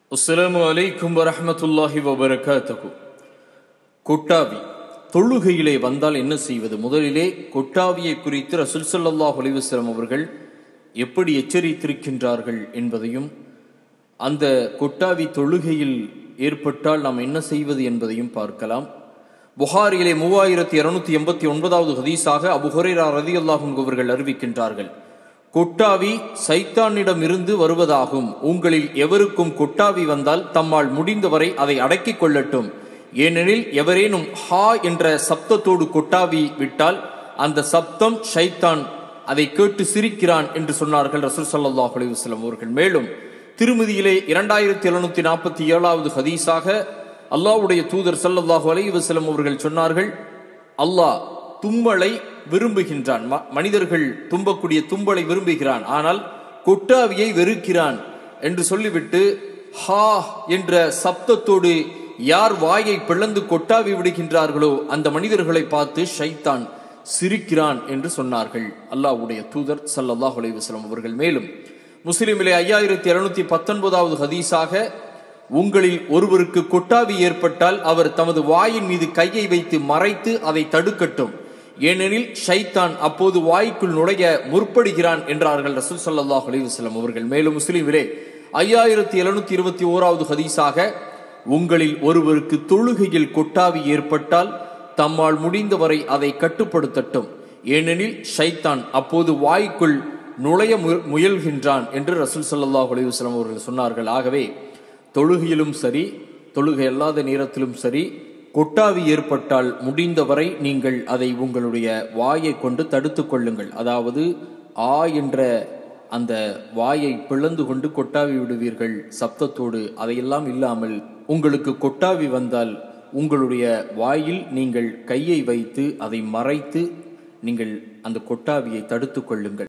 அஸ்ஸலாமு அலைக்கும் வரஹ்மத்துல்லாஹி வபரகாத்தகு கொட்டாவி தொழுகையிலே வந்தால் என்ன செய்வது முதலிலே கொட்டாவியை குறித்து ரசூல் ஸல்லல்லாஹு அலைஹி வஸல்லம் அவர்கள் எப்படி எச்சரித்திருக்கின்றார்கள் என்பதையும் அந்த கொட்டாவி தொழுகையில் ஏற்பட்டால் நாம் என்ன செய்வது என்பதையும் பார்க்கலாம் புகாரியிலே மூவாயிரத்தி இருநூத்தி எண்பத்தி ஒன்பதாவது ஹதீஸாக அபு ஹுரைரா ரதியல்லாஹும் அவர்கள் அறிவிக்கின்றார்கள் கொட்டாவி சைத்தானிடம் இருந்து வருவதாகும் உங்களில் எவருக்கும் கொட்டாவி வந்தால் தம்மால் முடிந்தவரை அதை அடக்கிக் கொள்ளட்டும் ஏனெனில் எவரேனும் ஹா என்ற சப்தத்தோடு கொட்டாவி விட்டால் அந்த சப்தம் ஷைத்தான் அதை கேட்டு சிரிக்கிறான் என்று சொன்னார்கள் ரசூல் ஸல்லல்லாஹு அலைஹி வஸல்லம் அவர்கள் மேலும் திருமதியிலே இரண்டாயிரத்தி எழுநூத்தி நாற்பத்தி ஏழாவது ஹதீஸாக அல்லாஹ்வுடைய தூதர் ஸல்லல்லாஹு அலைஹி வஸல்லம் அவர்கள் சொன்னார்கள் அல்லாஹ் தும்மலை விரும்புகின்றான் ம- மனிதர்கள் தும்பக்கூடிய தும்பலை விரும்புகிறான் ஆனால் கொட்டாவியை வெறுக்கிறான் என்று சொல்லிவிட்டு ஹா என்ற சப்தத்தோடு யார் வாயை பிளந்து கொட்டாவி விடுகின்றார்களோ அந்த மனிதர்களை பார்த்து ஷைத்தான் சிரிக்கிறான் என்று சொன்னார்கள் அல்லாஹ்வுடைய தூதர் ஸல்லல்லாஹு அலைஹி வஸல்லம் அவர்கள் மேலும் முஸ்லிமிலே ஐயாயிரத்தி இருநூத்தி பத்தொன்பதாவது ஹதீஸாக உங்களில் ஒருவருக்கு கொட்டாவி ஏற்பட்டால் அவர் தமது வாயின் மீது கையை வைத்து மறைத்து அதை தடுக்கட்டும் ஏனெனில் ஷைத்தான் அப்போது வாய்க்குள் நுழைய முற்படுகிறான் என்றார்கள் ரசூல் ஸல்லல்லாஹு அலைஹி வஸல்லம் அவர்கள் மேலும் முஸ்லிமிலே ஐயாயிரத்தி எழுநூத்தி இருபத்தி ஓராவது ஹதீஸாக உங்களில் ஒருவருக்கு தொழுகையில் கொட்டாவி ஏற்பட்டால் தம்மால் முடிந்தவரை அதை கட்டுப்படுத்தட்டும் ஏனெனில் ஷைத்தான் அப்போது வாய்க்குள் நுழைய மு- முயல்கின்றான் என்று ரசூல் ஸல்லல்லாஹு அலைஹி வஸல்லம் அவர்கள் சொன்னார்கள் ஆகவே தொழுகையிலும் சரி தொழுகை அல்லாத நேரத்திலும் சரி கொட்டாவி ஏற்பட்டால் முடிந்தவரை நீங்கள் அதை உங்களுடைய வாயை கொண்டு தடுத்துக் கொள்ளுங்கள் அதாவது ஆ என்ற அந்த வாயை பிளந்து கொண்டு கொட்டாவி விடுவீர்கள் சப்தத்தோடு அதையெல்லாம் இல்லாமல் உங்களுக்கு கொட்டாவி வந்தால் உங்களுடைய வாயில் நீங்கள் கையை வைத்து அதை மறைத்து நீங்கள் அந்த கொட்டாவியை தடுத்துக் கொள்ளுங்கள்